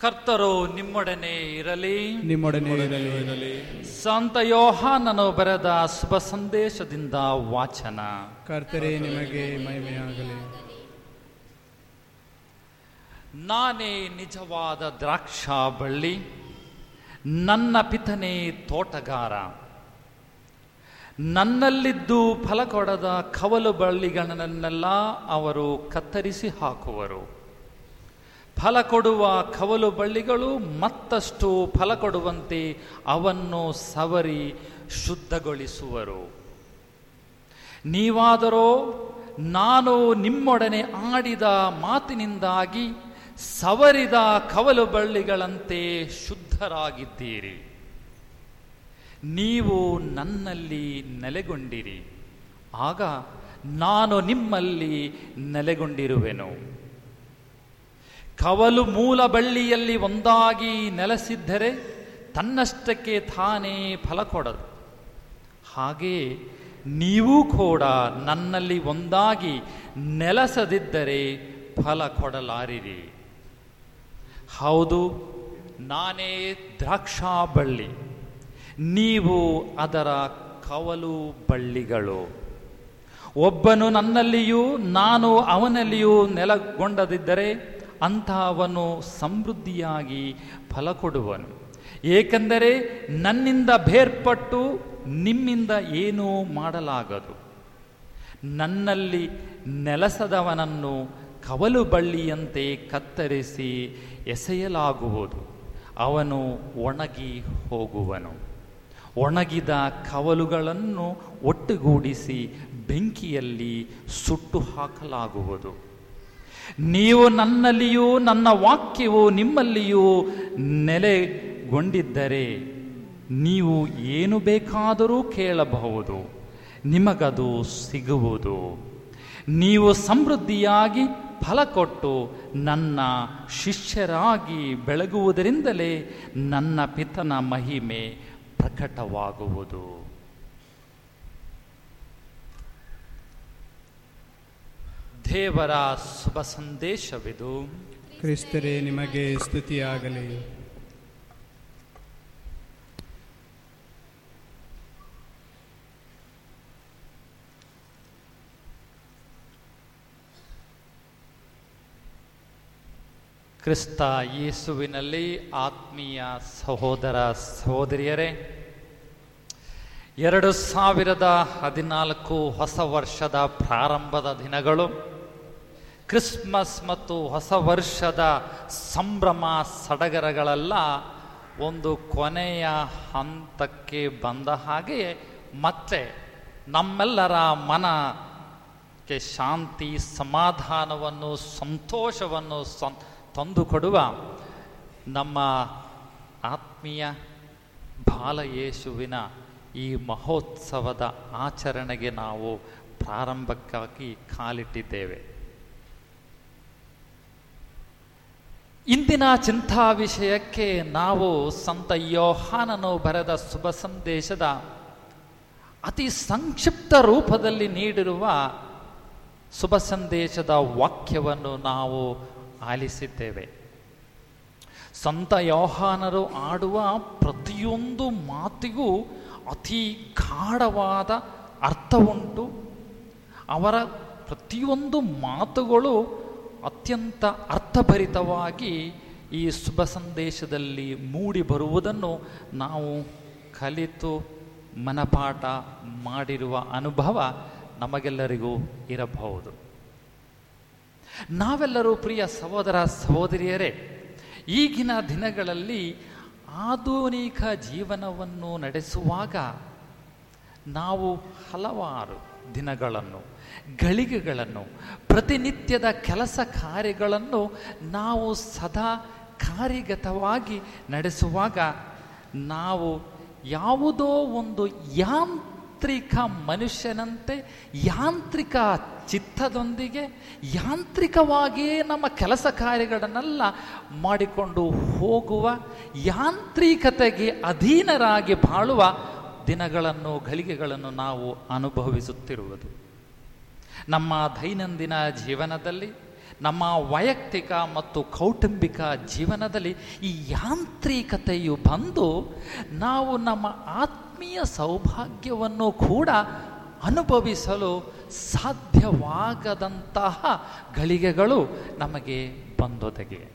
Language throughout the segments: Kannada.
ಕರ್ತರು ನಿಮ್ಮೊಡನೆ ಇರಲಿ ನಿಮ್ಮೊಡನೆ ಇರಲಿ ಸಂತ ಯೋಹಾನನು ಬರೆದ ಶುಭ ಸಂದೇಶದಿಂದ ವಾಚನ ಕರ್ತರೇ ನಿಮಗೆ ಮಹಿಮೆಯಾಗಲಿ ನಾನೇ ನಿಜವಾದ ದ್ರಾಕ್ಷಾ ಬಳ್ಳಿ ನನ್ನ ಪಿತನೇ ತೋಟಗಾರ ನನ್ನಲ್ಲಿದ್ದು ಫಲ ಕೊಡದ ಕವಲು ಬಳ್ಳಿಗಳನ್ನೆಲ್ಲ ಅವರು ಕತ್ತರಿಸಿ ಹಾಕುವರು ಫಲ ಕೊಡುವ ಕವಲು ಬಳ್ಳಿಗಳು ಮತ್ತಷ್ಟು ಫಲ ಕೊಡುವಂತೆ ಅವನ್ನು ಸವರಿ ಶುದ್ಧಗೊಳಿಸುವರು ನೀವಾದರೋ ನಾನು ನಿಮ್ಮೊಡನೆ ಆಡಿದ ಮಾತಿನಿಂದಾಗಿ ಸವರಿದ ಕವಲು ಬಳ್ಳಿಗಳಂತೆ ಶುದ್ಧರಾಗಿದ್ದೀರಿ ನೀವು ನನ್ನಲ್ಲಿ ನೆಲೆಗೊಂಡಿರಿ ಆಗ ನಾನು ನಿಮ್ಮಲ್ಲಿ ನೆಲೆಗೊಂಡಿರುವೆನು ಕವಲು ಮೂಲ ಬಳ್ಳಿಯಲ್ಲಿ ಒಂದಾಗಿ ನೆಲೆಸಿದ್ದರೆ ತನ್ನಷ್ಟಕ್ಕೆ ತಾನೇ ಫಲ ಕೊಡದು ಹಾಗೆಯೇ ನೀವು ಕೂಡ ನನ್ನಲ್ಲಿ ಒಂದಾಗಿ ನೆಲೆಸದಿದ್ದರೆ ಫಲ ಕೊಡಲಾರಿರಿ ಹೌದು ನಾನೇ ದ್ರಾಕ್ಷಾ ಬಳ್ಳಿ ನೀವು ಅದರ ಕವಲು ಬಳ್ಳಿಗಳು ಒಬ್ಬನು ನನ್ನಲ್ಲಿಯೂ ನಾನು ಅವನಲ್ಲಿಯೂ ನೆಲೆಗೊಂಡದಿದ್ದರೆ ಅಂತಹವನು ಸಮೃದ್ಧಿಯಾಗಿ ಫಲ ಕೊಡುವನು ಏಕೆಂದರೆ ನನ್ನಿಂದ ಬೇರ್ಪಟ್ಟು ನಿಮ್ಮಿಂದ ಏನೂ ಮಾಡಲಾಗದು ನನ್ನಲ್ಲಿ ನೆಲೆಸದವನನ್ನು ಕವಲು ಬಳ್ಳಿಯಂತೆ ಕತ್ತರಿಸಿ ಎಸೆಯಲಾಗುವುದು ಅವನು ಒಣಗಿ ಹೋಗುವನು ಒಣಗಿದ ಕವಲುಗಳನ್ನು ಒಟ್ಟುಗೂಡಿಸಿ ಬೆಂಕಿಯಲ್ಲಿ ಸುಟ್ಟು ಹಾಕಲಾಗುವುದು ನೀವು ನನ್ನಲ್ಲಿಯೂ ನನ್ನ ವಾಕ್ಯವು ನಿಮ್ಮಲ್ಲಿಯೂ ನೆಲೆಗೊಂಡಿದ್ದರೆ ನೀವು ಏನು ಬೇಕಾದರೂ ಕೇಳಬಹುದು ನಿಮಗದು ಸಿಗುವುದು ನೀವು ಸಮೃದ್ಧಿಯಾಗಿ ಫಲ ಕೊಟ್ಟು ನನ್ನ ಶಿಷ್ಯರಾಗಿ ಬೆಳಗುವುದರಿಂದಲೇ ನನ್ನ ಪಿತನ ಮಹಿಮೆ ಪ್ರಕಟವಾಗುವುದು ದೇವರ ಶುಭ ಸಂದೇಶವಿದು ಕ್ರಿಸ್ತರೇ ನಿಮಗೆ ಸ್ತುತಿಯಾಗಲಿ ಕ್ರಿಸ್ತ ಯೇಸುವಿನಲ್ಲಿ ಆತ್ಮೀಯ ಸಹೋದರ ಸಹೋದರಿಯರೇ ಎರಡು ಸಾವಿರದ ಹದಿನಾಲ್ಕು ಹೊಸ ವರ್ಷದ ಪ್ರಾರಂಭದ ದಿನಗಳು ಕ್ರಿಸ್ಮಸ್ ಮತ್ತು ಹೊಸ ವರ್ಷದ ಸಂಭ್ರಮ ಸಡಗರಗಳೆಲ್ಲ ಒಂದು ಕೊನೆಯ ಹಂತಕ್ಕೆ ಬಂದ ಹಾಗೆಯೇ ಮತ್ತೆ ನಮ್ಮೆಲ್ಲರ ಮನಕ್ಕೆ ಶಾಂತಿ ಸಮಾಧಾನವನ್ನು ಸಂತೋಷವನ್ನು ಸಂ ತಂದುಕೊಡುವ ನಮ್ಮ ಆತ್ಮೀಯ ಬಾಲಯೇಸುವಿನ ಈ ಮಹೋತ್ಸವದ ಆಚರಣೆಗೆ ನಾವು ಪ್ರಾರಂಭಕ್ಕಾಗಿ ಕಾಲಿಟ್ಟಿದ್ದೇವೆ ಇಂದಿನ ಚಿಂತಾ ವಿಷಯಕ್ಕೆ ನಾವು ಸಂತ ಯೋಹಾನನು ಬರೆದ ಶುಭ ಸಂದೇಶದ ಅತಿ ಸಂಕ್ಷಿಪ್ತ ರೂಪದಲ್ಲಿ ನೀಡಿರುವ ಶುಭ ಸಂದೇಶದ ವಾಕ್ಯವನ್ನು ನಾವು ಆಲಿಸಿದ್ದೇವೆ ಸಂತ ಯೋಹಾನರು ಆಡುವ ಪ್ರತಿಯೊಂದು ಮಾತಿಗೂ ಅತಿ ಗಾಢವಾದ ಅರ್ಥ ಉಂಟು ಅವರ ಪ್ರತಿಯೊಂದು ಮಾತುಗಳು ಅತ್ಯಂತ ಅರ್ಥಭರಿತವಾಗಿ ಈ ಶುಭ ಸಂದೇಶದಲ್ಲಿ ಮೂಡಿ ಬರುವುದನ್ನು ನಾವು ಕಲಿತು ಮನಪಾಠ ಮಾಡಿರುವ ಅನುಭವ ನಮಗೆಲ್ಲರಿಗೂ ಇರಬಹುದು ನಾವೆಲ್ಲರೂ ಪ್ರಿಯ ಸಹೋದರ ಸಹೋದರಿಯರೇ ಈಗಿನ ದಿನಗಳಲ್ಲಿ ಆಧುನಿಕ ಜೀವನವನ್ನು ನಡೆಸುವಾಗ ನಾವು ಹಲವಾರು ದಿನಗಳನ್ನು ಗಳಿಗೆಗಳನ್ನು ಪ್ರತಿನಿತ್ಯದ ಕೆಲಸ ಕಾರ್ಯಗಳನ್ನು ನಾವು ಸದಾ ಕಾರ್ಯಗತವಾಗಿ ನಡೆಸುವಾಗ ನಾವು ಯಾವುದೋ ಒಂದು ಯಾಂತ್ರಿಕ ಮನುಷ್ಯನಂತೆ ಯಾಂತ್ರಿಕ ಚಿತ್ತದೊಂದಿಗೆ ಯಾಂತ್ರಿಕವಾಗಿಯೇ ನಮ್ಮ ಕೆಲಸ ಕಾರ್ಯಗಳನ್ನೆಲ್ಲ ಮಾಡಿಕೊಂಡು ಹೋಗುವ ಯಾಂತ್ರಿಕತೆಗೆ ಅಧೀನರಾಗಿ ಬಾಳುವ ದಿನಗಳನ್ನು ಗಳಿಗೆಗಳನ್ನು ನಾವು ಅನುಭವಿಸುತ್ತಿರುವುದು ನಮ್ಮ ದೈನಂದಿನ ಜೀವನದಲ್ಲಿ ನಮ್ಮ ವೈಯಕ್ತಿಕ ಮತ್ತು ಕೌಟುಂಬಿಕ ಜೀವನದಲ್ಲಿ ಈ ಯಾಂತ್ರಿಕತೆಯು ಬಂದು ನಾವು ನಮ್ಮ ಆತ್ಮೀಯ ಸೌಭಾಗ್ಯವನ್ನು ಕೂಡ ಅನುಭವಿಸಲು ಸಾಧ್ಯವಾಗದಂತಹ ಗಳಿಗೆಗಳು ನಮಗೆ ಬಂದೊದಗಿವೆ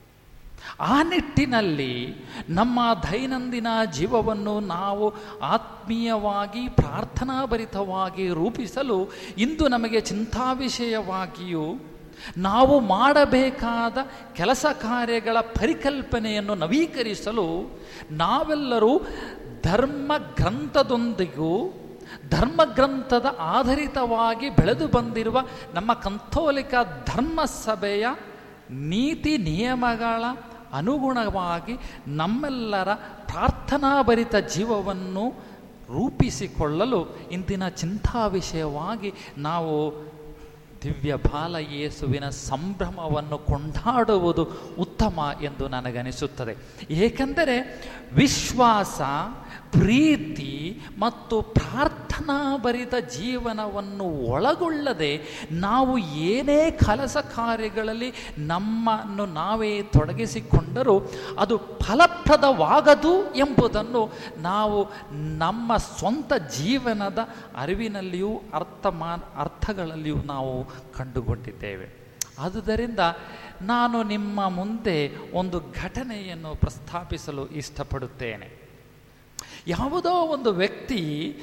ಆ ನಿಟ್ಟಿನಲ್ಲಿ ನಮ್ಮ ದೈನಂದಿನ ಜೀವವನ್ನು ನಾವು ಆತ್ಮೀಯವಾಗಿ ಪ್ರಾರ್ಥನಾಭರಿತವಾಗಿ ರೂಪಿಸಲು ಇಂದು ನಮಗೆ ಚಿಂತಾ ವಿಷಯವಾಗಿಯೂ ನಾವು ಮಾಡಬೇಕಾದ ಕೆಲಸ ಕಾರ್ಯಗಳ ಪರಿಕಲ್ಪನೆಯನ್ನು ನವೀಕರಿಸಲು ನಾವೆಲ್ಲರೂ ಧರ್ಮ ಗ್ರಂಥದೊಂದಿಗೂ ಧರ್ಮಗ್ರಂಥದ ಆಧಾರಿತವಾಗಿ ಬೆಳೆದು ಬಂದಿರುವ ನಮ್ಮ ಕಂಥೋಲಿಕ ಧರ್ಮ ಸಭೆಯ ನೀತಿ ನಿಯಮಗಳ ಅನುಗುಣವಾಗಿ ನಮ್ಮೆಲ್ಲರ ಪ್ರಾರ್ಥನಾಭರಿತ ಜೀವವನ್ನು ರೂಪಿಸಿಕೊಳ್ಳಲು ಇಂದಿನ ಚಿಂತಾ ವಿಷಯವಾಗಿ ನಾವು ದಿವ್ಯ ಬಾಲ ಯೇಸುವಿನ ಸಂಭ್ರಮವನ್ನು ಕೊಂಡಾಡುವುದು ಉತ್ತಮ ಎಂದು ನನಗನಿಸುತ್ತದೆ ಏಕೆಂದರೆ ವಿಶ್ವಾಸ ಪ್ರೀತಿ ಮತ್ತು ಪ್ರಾರ್ಥನಾಭರಿತ ಜೀವನವನ್ನು ಒಳಗೊಳ್ಳದೆ ನಾವು ಏನೇ ಕೆಲಸ ಕಾರ್ಯಗಳಲ್ಲಿ ನಮ್ಮನ್ನು ನಾವೇ ತೊಡಗಿಸಿಕೊಂಡರೂ ಅದು ಫಲಪ್ರದವಾಗದು ಎಂಬುದನ್ನು ನಾವು ನಮ್ಮ ಸ್ವಂತ ಜೀವನದ ಅರಿವಿನಲ್ಲಿಯೂ ಅರ್ಥಮಾನ ಅರ್ಥಗಳಲ್ಲಿಯೂ ನಾವು ಕಂಡುಕೊಂಡಿದ್ದೇವೆ ಆದುದರಿಂದ ನಾನು ನಿಮ್ಮ ಮುಂದೆ ಒಂದು ಘಟನೆಯನ್ನು ಪ್ರಸ್ತಾಪಿಸಲು ಇಷ್ಟಪಡುತ್ತೇನೆ ಯಾವುದೋ ಒಂದು ವ್ಯಕ್ತಿ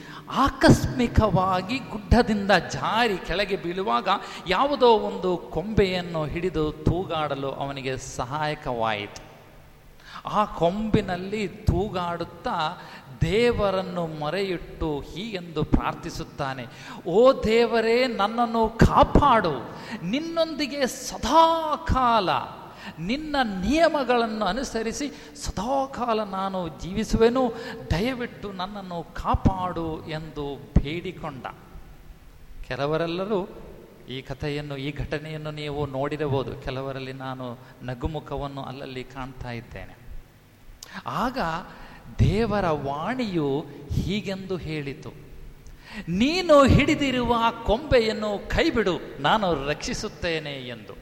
ಆಕಸ್ಮಿಕವಾಗಿ ಗುಡ್ಡದಿಂದ ಜಾರಿ ಕೆಳಗೆ ಬೀಳುವಾಗ ಯಾವುದೋ ಒಂದು ಕೊಂಬೆಯನ್ನು ಹಿಡಿದು ತೂಗಾಡಲು ಅವನಿಗೆ ಸಹಾಯಕವಾಯಿತು ಆ ಕೊಂಬಿನಲ್ಲಿ ತೂಗಾಡುತ್ತಾ ದೇವರನ್ನು ಮೊರೆಯಿಟ್ಟು ಹೀಗೆಂದು ಪ್ರಾರ್ಥಿಸುತ್ತಾನೆ ಓ ದೇವರೇ ನನ್ನನ್ನು ಕಾಪಾಡು ನಿನ್ನೊಂದಿಗೆ ಸದಾಕಾಲ ನಿನ್ನ ನಿಯಮಗಳನ್ನು ಅನುಸರಿಸಿ ಸದಾಕಾಲ ನಾನು ಜೀವಿಸುವೆನು ದಯವಿಟ್ಟು ನನ್ನನ್ನು ಕಾಪಾಡು ಎಂದು ಬೇಡಿಕೊಂಡ ಕೆಲವರೆಲ್ಲರೂ ಈ ಕಥೆಯನ್ನು ಈ ಘಟನೆಯನ್ನು ನೀವು ನೋಡಿರಬಹುದು ಕೆಲವರಲ್ಲಿ ನಾನು ನಗುಮುಖವನ್ನು ಅಲ್ಲಲ್ಲಿ ಕಾಣ್ತಾ ಇದ್ದೇನೆ ಆಗ ದೇವರ ವಾಣಿಯು ಹೀಗೆಂದು ಹೇಳಿತು ನೀನು ಹಿಡಿದಿರುವ ಕೊಂಬೆಯನ್ನು ಕೈಬಿಡು ನಾನು ರಕ್ಷಿಸುತ್ತೇನೆ ಎಂದು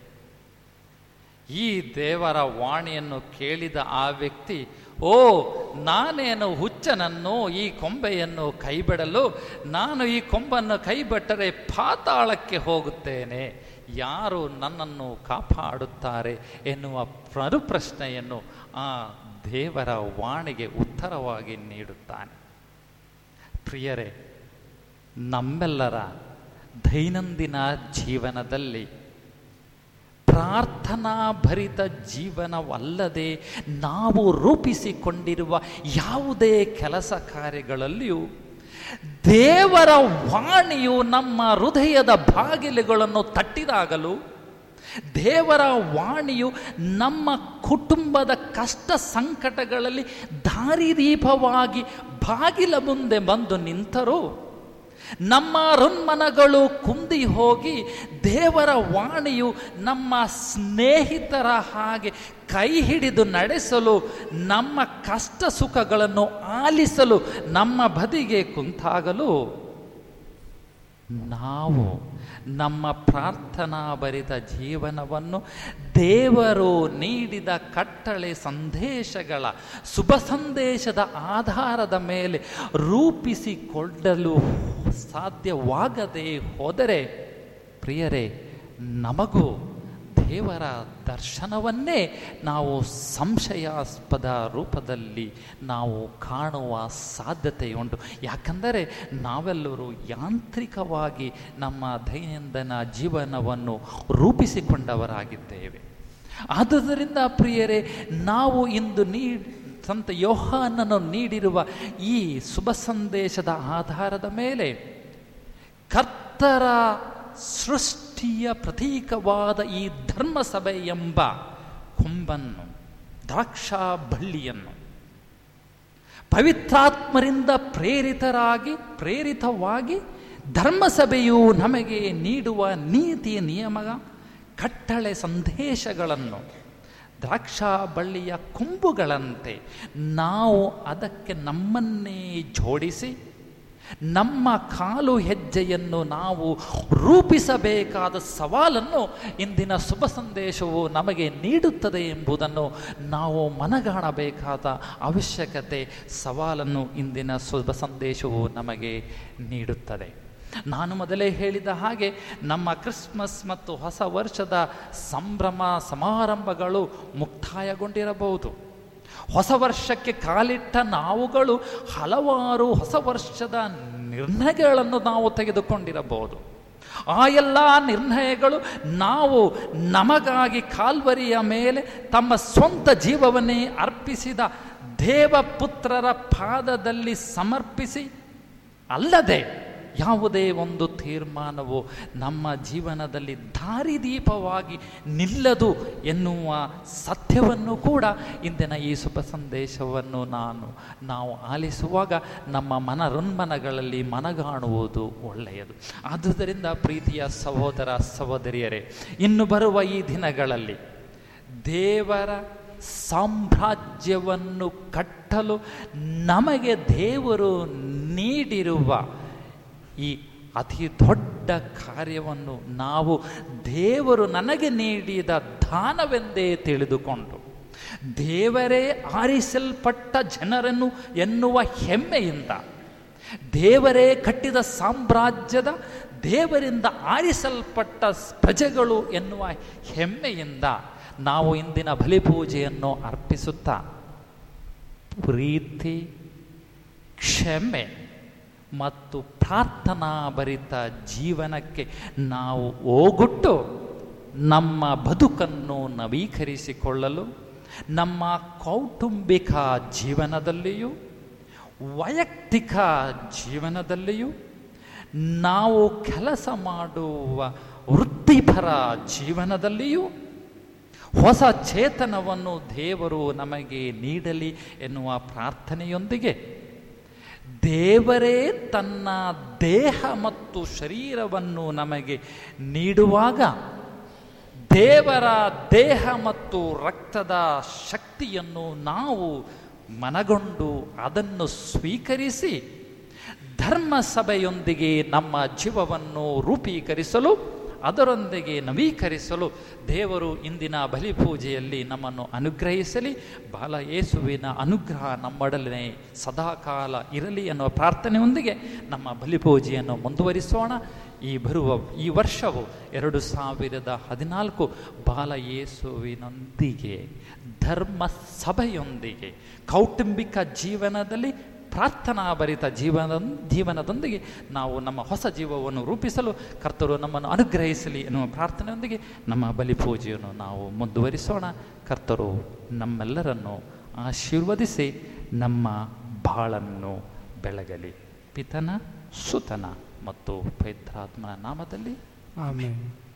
ಈ ದೇವರ ವಾಣಿಯನ್ನು ಕೇಳಿದ ಆ ವ್ಯಕ್ತಿ ಓ ನಾನೇನು ಹುಚ್ಚನನ್ನು ಈ ಕೊಂಬೆಯನ್ನು ಕೈಬಿಡಲು ನಾನು ಈ ಕೊಂಬನ್ನು ಕೈಬಿಟ್ಟರೆ ಪಾತಾಳಕ್ಕೆ ಹೋಗುತ್ತೇನೆ ಯಾರು ನನ್ನನ್ನು ಕಾಪಾಡುತ್ತಾರೆ ಎನ್ನುವ ಪ್ರಶ್ನೆಯನ್ನು ಆ ದೇವರ ವಾಣಿಗೆ ಉತ್ತರವಾಗಿ ನೀಡುತ್ತಾನೆ ಪ್ರಿಯರೇ ನಮ್ಮೆಲ್ಲರ ದೈನಂದಿನ ಜೀವನದಲ್ಲಿ ಪ್ರಾರ್ಥನಾ ಭರಿತ ಜೀವನವಲ್ಲದೆ ನಾವು ರೂಪಿಸಿಕೊಂಡಿರುವ ಯಾವುದೇ ಕೆಲಸ ಕಾರ್ಯಗಳಲ್ಲಿಯೂ ದೇವರ ವಾಣಿಯು ನಮ್ಮ ಹೃದಯದ ಬಾಗಿಲುಗಳನ್ನು ತಟ್ಟಿದಾಗಲೂ ದೇವರ ವಾಣಿಯು ನಮ್ಮ ಕುಟುಂಬದ ಕಷ್ಟ ಸಂಕಟಗಳಲ್ಲಿ ದಾರಿದೀಪವಾಗಿ ಬಾಗಿಲ ಮುಂದೆ ಬಂದು ನಿಂತರೂ ನಮ್ಮ ಋನ್ಮನಗಳು ಕುಂದಿ ಹೋಗಿ ದೇವರ ವಾಣಿಯು ನಮ್ಮ ಸ್ನೇಹಿತರ ಹಾಗೆ ಕೈ ಹಿಡಿದು ನಡೆಸಲು ನಮ್ಮ ಕಷ್ಟ ಸುಖಗಳನ್ನು ಆಲಿಸಲು ನಮ್ಮ ಬದಿಗೆ ಕುಂತಾಗಲು ನಾವು ನಮ್ಮ ಪ್ರಾರ್ಥನಾ ಭರಿತ ಜೀವನವನ್ನು ದೇವರು ನೀಡಿದ ಕಟ್ಟಳೆ ಸಂದೇಶಗಳ ಶುಭ ಸಂದೇಶದ ಆಧಾರದ ಮೇಲೆ ರೂಪಿಸಿಕೊಳ್ಳಲು ಸಾಧ್ಯವಾಗದೆ ಹೋದರೆ ಪ್ರಿಯರೇ ನಮಗೂ ದೇವರ ದರ್ಶನವನ್ನೇ ನಾವು ಸಂಶಯಾಸ್ಪದ ರೂಪದಲ್ಲಿ ನಾವು ಕಾಣುವ ಸಾಧ್ಯತೆಯುಂಟು ಯಾಕಂದರೆ ನಾವೆಲ್ಲರೂ ಯಾಂತ್ರಿಕವಾಗಿ ನಮ್ಮ ದೈನಂದಿನ ಜೀವನವನ್ನು ರೂಪಿಸಿಕೊಂಡವರಾಗಿದ್ದೇವೆ ಆದುದರಿಂದ ಪ್ರಿಯರೇ ನಾವು ಇಂದು ನೀ ಸಂತ ಯೋಹಾನನು ನೀಡಿರುವ ಈ ಶುಭ ಸಂದೇಶದ ಆಧಾರದ ಮೇಲೆ ಕರ್ತರ ಸೃಷ್ಟಿಯ ಪ್ರತೀಕವಾದ ಈ ಧರ್ಮಸಭೆ ಎಂಬ ಕೊಂಬನ್ನು ದ್ರಾಕ್ಷಾ ಬಳ್ಳಿಯನ್ನು ಪವಿತ್ರಾತ್ಮರಿಂದ ಪ್ರೇರಿತರಾಗಿ ಪ್ರೇರಿತವಾಗಿ ಧರ್ಮಸಭೆಯು ನಮಗೆ ನೀಡುವ ನೀತಿ ನಿಯಮ ಕಟ್ಟಳೆ ಸಂದೇಶಗಳನ್ನು ದ್ರಾಕ್ಷಾ ಬಳ್ಳಿಯ ಕೊಂಬುಗಳಂತೆ ನಾವು ಅದಕ್ಕೆ ನಮ್ಮನ್ನೇ ಜೋಡಿಸಿ ನಮ್ಮ ಕಾಲು ಹೆಜ್ಜೆಯನ್ನು ನಾವು ರೂಪಿಸಬೇಕಾದ ಸವಾಲನ್ನು ಇಂದಿನ ಶುಭ ಸಂದೇಶವು ನಮಗೆ ನೀಡುತ್ತದೆ ಎಂಬುದನ್ನು ನಾವು ಮನಗಾಣಬೇಕಾದ ಅವಶ್ಯಕತೆ ಸವಾಲನ್ನು ಇಂದಿನ ಶುಭ ಸಂದೇಶವು ನಮಗೆ ನೀಡುತ್ತದೆ ನಾನು ಮೊದಲೇ ಹೇಳಿದ ಹಾಗೆ ನಮ್ಮ ಕ್ರಿಸ್ಮಸ್ ಮತ್ತು ಹೊಸ ವರ್ಷದ ಸಂಭ್ರಮ ಸಮಾರಂಭಗಳು ಮುಕ್ತಾಯಗೊಂಡಿರಬಹುದು ಹೊಸ ವರ್ಷಕ್ಕೆ ಕಾಲಿಟ್ಟ ನಾವುಗಳು ಹಲವಾರು ಹೊಸ ವರ್ಷದ ನಿರ್ಣಯಗಳನ್ನು ನಾವು ತೆಗೆದುಕೊಂಡಿರಬಹುದು ಆ ಎಲ್ಲ ನಿರ್ಣಯಗಳು ನಾವು ನಮಗಾಗಿ ಕಾಲ್ವರಿಯ ಮೇಲೆ ತಮ್ಮ ಸ್ವಂತ ಜೀವವನ್ನೇ ಅರ್ಪಿಸಿದ ದೇವಪುತ್ರರ ಪಾದದಲ್ಲಿ ಸಮರ್ಪಿಸಿ ಅಲ್ಲದೆ ಯಾವುದೇ ಒಂದು ತೀರ್ಮಾನವು ನಮ್ಮ ಜೀವನದಲ್ಲಿ ದಾರಿದೀಪವಾಗಿ ನಿಲ್ಲದು ಎನ್ನುವ ಸತ್ಯವನ್ನು ಕೂಡ ಇಂದಿನ ಈ ಶುಭ ಸಂದೇಶವನ್ನು ನಾನು ನಾವು ಆಲಿಸುವಾಗ ನಮ್ಮ ಮನರುನ್ಮನಗಳಲ್ಲಿ ಮನಗಾಣುವುದು ಒಳ್ಳೆಯದು ಆದುದರಿಂದ ಪ್ರೀತಿಯ ಸಹೋದರ ಸಹೋದರಿಯರೇ ಇನ್ನು ಬರುವ ಈ ದಿನಗಳಲ್ಲಿ ದೇವರ ಸಾಮ್ರಾಜ್ಯವನ್ನು ಕಟ್ಟಲು ನಮಗೆ ದೇವರು ನೀಡಿರುವ ಈ ಅತಿ ದೊಡ್ಡ ಕಾರ್ಯವನ್ನು ನಾವು ದೇವರು ನನಗೆ ನೀಡಿದ ದಾನವೆಂದೇ ತಿಳಿದುಕೊಂಡು ದೇವರೇ ಆರಿಸಲ್ಪಟ್ಟ ಜನರನ್ನು ಎನ್ನುವ ಹೆಮ್ಮೆಯಿಂದ ದೇವರೇ ಕಟ್ಟಿದ ಸಾಮ್ರಾಜ್ಯದ ದೇವರಿಂದ ಆರಿಸಲ್ಪಟ್ಟ ಪ್ರಜೆಗಳು ಎನ್ನುವ ಹೆಮ್ಮೆಯಿಂದ ನಾವು ಇಂದಿನ ಬಲಿಪೂಜೆಯನ್ನು ಅರ್ಪಿಸುತ್ತಾ ಪ್ರೀತಿ ಕ್ಷಮೆ ಮತ್ತು ಪ್ರಾರ್ಥನಾ ಭರಿತ ಜೀವನಕ್ಕೆ ನಾವು ಓಗೊಟ್ಟು ನಮ್ಮ ಬದುಕನ್ನು ನವೀಕರಿಸಿಕೊಳ್ಳಲು ನಮ್ಮ ಕೌಟುಂಬಿಕ ಜೀವನದಲ್ಲಿಯೂ ವೈಯಕ್ತಿಕ ಜೀವನದಲ್ಲಿಯೂ ನಾವು ಕೆಲಸ ಮಾಡುವ ವೃತ್ತಿಪರ ಜೀವನದಲ್ಲಿಯೂ ಹೊಸ ಚೇತನವನ್ನು ದೇವರು ನಮಗೆ ನೀಡಲಿ ಎನ್ನುವ ಪ್ರಾರ್ಥನೆಯೊಂದಿಗೆ ದೇವರೇ ತನ್ನ ದೇಹ ಮತ್ತು ಶರೀರವನ್ನು ನಮಗೆ ನೀಡುವಾಗ ದೇವರ ದೇಹ ಮತ್ತು ರಕ್ತದ ಶಕ್ತಿಯನ್ನು ನಾವು ಮನಗೊಂಡು ಅದನ್ನು ಸ್ವೀಕರಿಸಿ ಧರ್ಮ ಸಭೆಯೊಂದಿಗೆ ನಮ್ಮ ಜೀವವನ್ನು ರೂಪೀಕರಿಸಲು ಅದರೊಂದಿಗೆ ನವೀಕರಿಸಲು ದೇವರು ಇಂದಿನ ಬಲಿಪೂಜೆಯಲ್ಲಿ ನಮ್ಮನ್ನು ಅನುಗ್ರಹಿಸಲಿ ಬಾಲ ಯೇಸುವಿನ ಅನುಗ್ರಹ ನಮ್ಮೊಡನೆ ಸದಾಕಾಲ ಇರಲಿ ಎನ್ನುವ ಪ್ರಾರ್ಥನೆಯೊಂದಿಗೆ ನಮ್ಮ ಬಲಿಪೂಜೆಯನ್ನು ಮುಂದುವರಿಸೋಣ ಈ ಬರುವ ಈ ವರ್ಷವು ಎರಡು ಸಾವಿರದ ಹದಿನಾಲ್ಕು ಬಾಲ ಯೇಸುವಿನೊಂದಿಗೆ ಧರ್ಮ ಸಭೆಯೊಂದಿಗೆ ಕೌಟುಂಬಿಕ ಜೀವನದಲ್ಲಿ ಪ್ರಾರ್ಥನಾಭರಿತ ಜೀವನ ಜೀವನದೊಂದಿಗೆ ನಾವು ನಮ್ಮ ಹೊಸ ಜೀವವನ್ನು ರೂಪಿಸಲು ಕರ್ತರು ನಮ್ಮನ್ನು ಅನುಗ್ರಹಿಸಲಿ ಎನ್ನುವ ಪ್ರಾರ್ಥನೆಯೊಂದಿಗೆ ನಮ್ಮ ಬಲಿಪೂಜೆಯನ್ನು ನಾವು ಮುಂದುವರಿಸೋಣ ಕರ್ತರು ನಮ್ಮೆಲ್ಲರನ್ನು ಆಶೀರ್ವದಿಸಿ ನಮ್ಮ ಬಾಳನ್ನು ಬೆಳಗಲಿ ಪಿತನ ಸುತನ ಮತ್ತು ಪವಿತ್ರಾತ್ಮನ ನಾಮದಲ್ಲಿ ಆಮೇಲೆ